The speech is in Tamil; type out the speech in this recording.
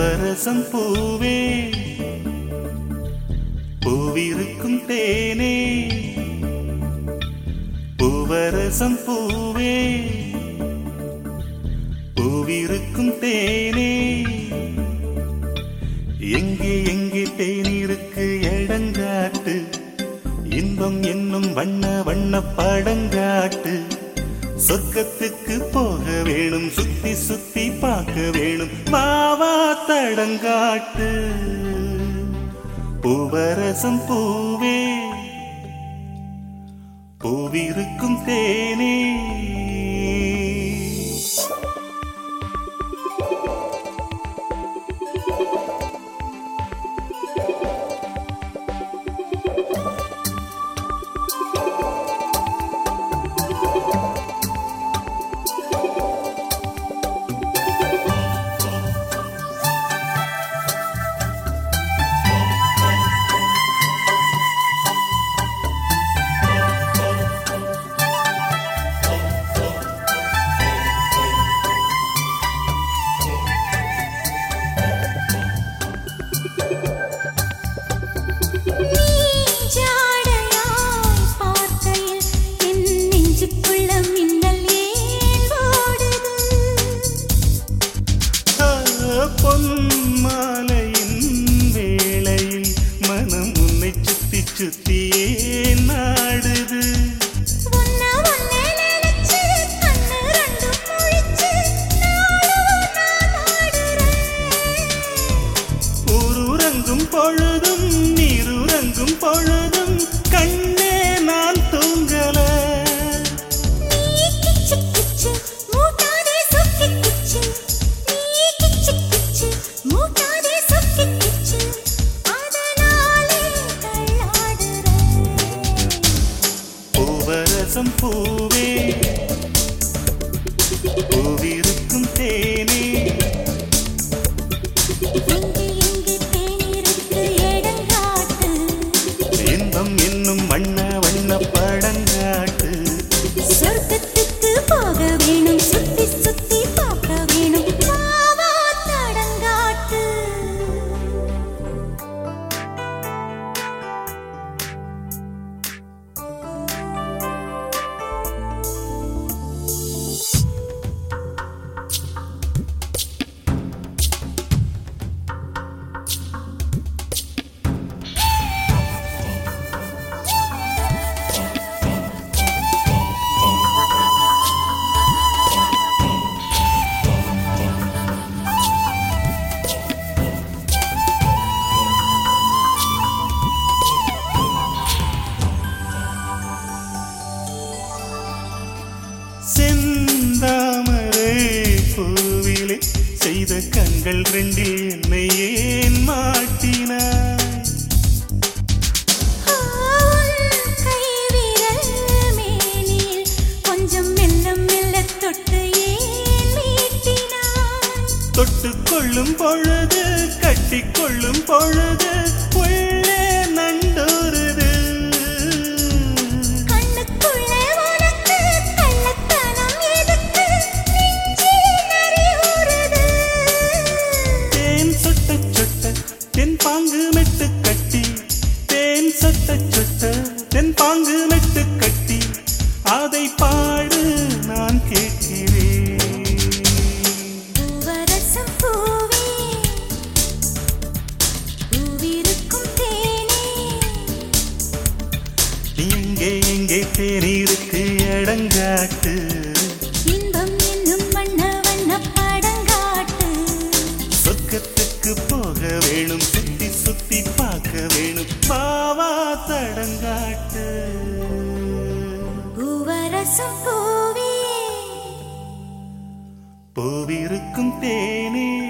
பூவரசம் பூவே பூவிருக்கும் தேனே பூவரசம் பூவே பூவிருக்கும் தேனே எங்கே எங்கே தேனிருக்கு எடங்காட்டு இன்பம் என்னும் வண்ண வண்ண படங்காட்டு சொர்க்கத்துக்கு போக வேணும் சுத்தி சுத்தி பார்க்க வேணும் மாவா தடங்காட்டு பூவரசம் பூவே பூவிருக்கும் தேனே ஜாடையாய் பார்க்கையில் என் நெஞ்சுக்குள்ள மின்னல் ஏன் ஓடுது பொன்மாலையின் வேளையில் மனம் உன்னை சுத்தி சுத்தியே நாடுது உன்ன உன்னை நினைச்சு கண்ணு ரெண்டும் முழிச்சு நாளும் நான் ஆடுறேன் ஊருறங்கும் பொழுதும் நீருறங்கும் பொழுதும் கண்ணே நான் தூங்கல நீ கிச்சு கிச்சு மூட்டாதே சொக்கி கிச்சு நீ கிச்சு கிச்சு மூட்டாதே சொக்கி கிச்சு அதனாலே தள்ளாடுறேன் பூவரசம் பூவே பூவிருக்கும் தேனே எங்கே எங்கே தேனிருக்கு இடங்காட்டு இன்பம் என்னும் வண்ண வண்ண படங்காட்டு சொர்க்கத்துக்கு போக வேணும் சுத்தி சுத்தி பார்க்க வேணும் மாவா தடங்காட்டு செந்தாமரை பூவிலே செய்த கண்கள் ரெண்டில் என்னை ஏன் மாட்டினாய் ஆவுன் கைவிரல் மேனில் கொஞ்சம் மெல்ல மெல்ல தொட்டு ஏன் மீட்டினாய் தொட்டு கொள்ளும் பொழுது கட்டி கொள்ளும் பொழுது உள்ளே நண்டோருது கண்ணுக்குள்ளே உனக்கு கள்ளத்தனம் எதுக்கு நெஞ்சில் நரி ஊறுது தேன் சொட்ட சொட்ட தென் பாங்கு மெட்டு கட்டி தேன் சொட்ட சொட்ட தென் பாங்கு மெட்டு கட்டி அதை பாடு நான் கேட்கிறேன் பூவரசம் பூவே பூவிருக்கும் தேனே எங்கே எங்கே தேனிருக்கு இடங்காட்டு இன்பம் என்னும் வண்ண வண்ண படங்காட்டு சொர்க்கத்துக்கு போக வேணும் சுத்தி சுத்தி பார்க்க வேணும் பாவா தடங்காட்டு பூவரசம் பூவே பூவிருக்கும் தேனே